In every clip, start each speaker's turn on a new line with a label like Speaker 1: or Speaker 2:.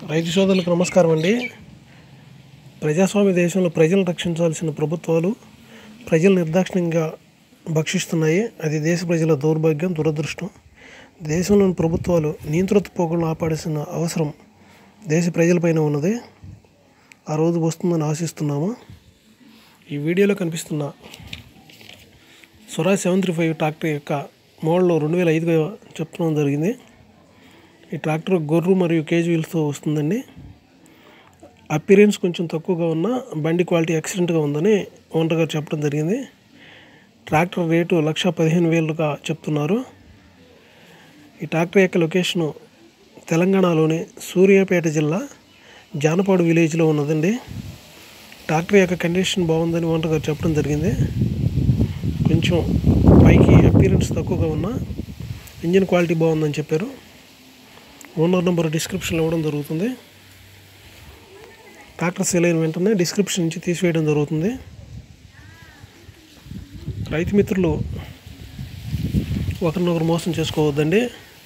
Speaker 1: రైతు సోదరులకు నమస్కారం అండి ప్రజాస్వామ్య దేశంలో ప్రజలను రక్షించాల్సిన ప్రభుత్వాలు ప్రజలు నిర్దాక్షిణ్యంగా భక్షిస్తున్నాయి అది దేశ ప్రజల దౌర్భాగ్యం దురదృష్టం దేశంలోని ప్రభుత్వాలు నియంత్రిత పోకుండా ఆపాడాల్సిన అవసరం దేశ ప్రజలపైన ఉన్నది ఆ రోజు వస్తుందని ఆశిస్తున్నాము ఈ వీడియోలో కనిపిస్తున్న Swaraj seven three five tractor యొక్క మోడల్ రెండు వేల ఐదుగా చెప్పడం జరిగింది ఈ ట్రాక్టర్ గొర్రు మరియు కేజీ వీల్స్తో వస్తుందండి అపీరియన్స్ కొంచెం తక్కువగా ఉన్న బండి క్వాలిటీ ఎక్సలెంట్గా ఉందని ఓనర్ గారు చెప్పడం జరిగింది ట్రాక్టర్ రేటు లక్ష పదిహేను వేలుగా చెప్తున్నారు ఈ ట్రాక్టర్ యొక్క లొకేషను తెలంగాణలోని సూర్యాపేట జిల్లా జానపాడు విలేజ్లో ఉన్నదండి ట్రాక్టర్ యొక్క కండిషన్ బాగుందని ఓనర్ గారు చెప్పడం జరిగింది కొంచెం పైకి అపీరెన్స్ తక్కువగా ఉన్న ఇంజిన్ క్వాలిటీ బాగుందని చెప్పారు ఓనర్ నెంబర్ డిస్క్రిప్షన్లో ఇవ్వడం జరుగుతుంది ట్రాక్టర్ సేల్ అయిన వెంటనే డిస్క్రిప్షన్ నుంచి తీసివేయడం జరుగుతుంది రైతు మిత్రులు ఒకరినొకరు మోసం చేసుకోవద్దండి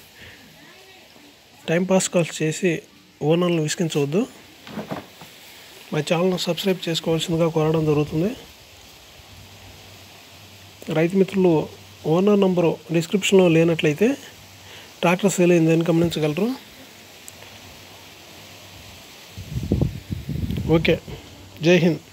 Speaker 1: టైంపాస్ కాల్స్ చేసి ఓనర్లను విసిగించవద్దు మా ఛానల్ను సబ్స్క్రైబ్ చేసుకోవాల్సిందిగా కోరడం జరుగుతుంది రైతు మిత్రులు ఓనర్ నంబరు డిస్క్రిప్షన్లో లేనట్లయితే ట్రాక్టర్ సేల్ అయిందని గమనించగలరు ఓకే జై హింద్